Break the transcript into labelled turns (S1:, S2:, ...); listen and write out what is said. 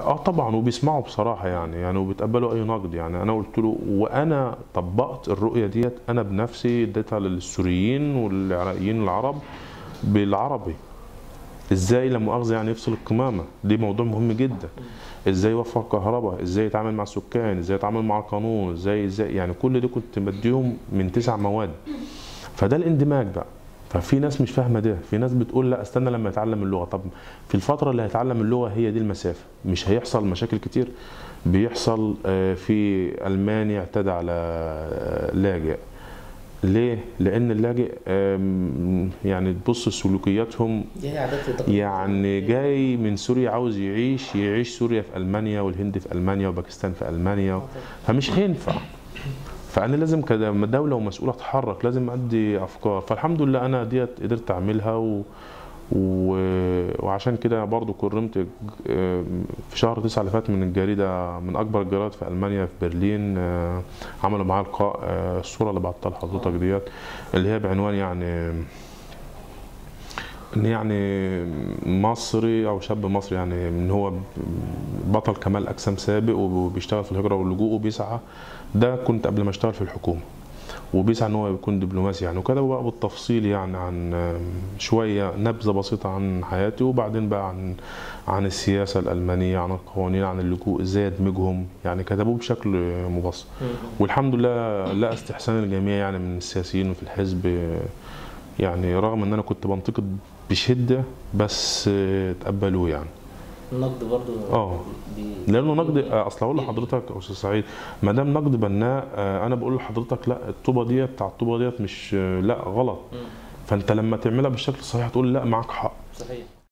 S1: اه طبعا وبيسمعوا بصراحه يعني يعني وبيتقبلوا اي نقد يعني انا قلت له وانا طبقت الرؤيه ديت انا بنفسي اديتها للسوريين والعراقيين العرب بالعربي ازاي لا مؤاخذه يعني يفصل القمامه دي موضوع مهم جدا ازاي يوفر كهرباء ازاي يتعامل مع السكان ازاي يتعامل مع القانون ازاي ازاي يعني كل ده كنت بديهم من تسع مواد فده الاندماج بقى ففي ناس مش فاهمه ده في ناس بتقول لا استنى لما يتعلم اللغه طب في الفتره اللي هيتعلم اللغه هي دي المسافه مش هيحصل مشاكل كتير بيحصل آه، في المانيا اعتدى على آه، لاجئ ليه لان اللاجئ آم، يعني تبص سلوكياتهم
S2: دي عادات وتقاليد
S1: يعني جاي من سوريا عاوز يعيش يعيش سوريا في المانيا والهند في المانيا وباكستان في المانيا فمش هينفع فانا لازم كدوله ومسؤول اتحرك لازم ادي افكار فالحمد لله انا ديت قدرت اعملها و... و... وعشان كده برضو كرمت ج- في شهر تسعة اللي فات من الجريدة من أكبر الجرائد في ألمانيا في برلين آه، عملوا معايا لقاء آه، الصورة اللي بعتها لحضرتك ديت اللي هي بعنوان يعني ان يعني مصري او شاب مصري يعني ان هو بطل كمال اجسام سابق وبيشتغل في الهجره واللجوء وبيسعى ده كنت قبل ما اشتغل في الحكومه وبيسعى ان هو يكون دبلوماسي يعني وكده بقى بالتفصيل يعني عن شويه نبذه بسيطه عن حياتي وبعدين بقى عن عن السياسه الالمانيه عن القوانين عن اللجوء ازاي ادمجهم يعني كتبوه بشكل مبسط والحمد لله لقى استحسان الجميع يعني من السياسيين وفي الحزب يعني رغم ان انا كنت بنتقد بشده بس تقبلوه يعني
S2: النقد برضو
S1: اه
S2: بي-
S1: لانه نقد اصل اقول لحضرتك يا استاذ سعيد ما دام نقد بناء آه، انا بقول لحضرتك لا الطوبه ديت بتاع الطوبه ديت مش آه، لا غلط
S2: مم.
S1: فانت لما تعملها بالشكل الصحيح تقول لا معاك حق
S2: صحيح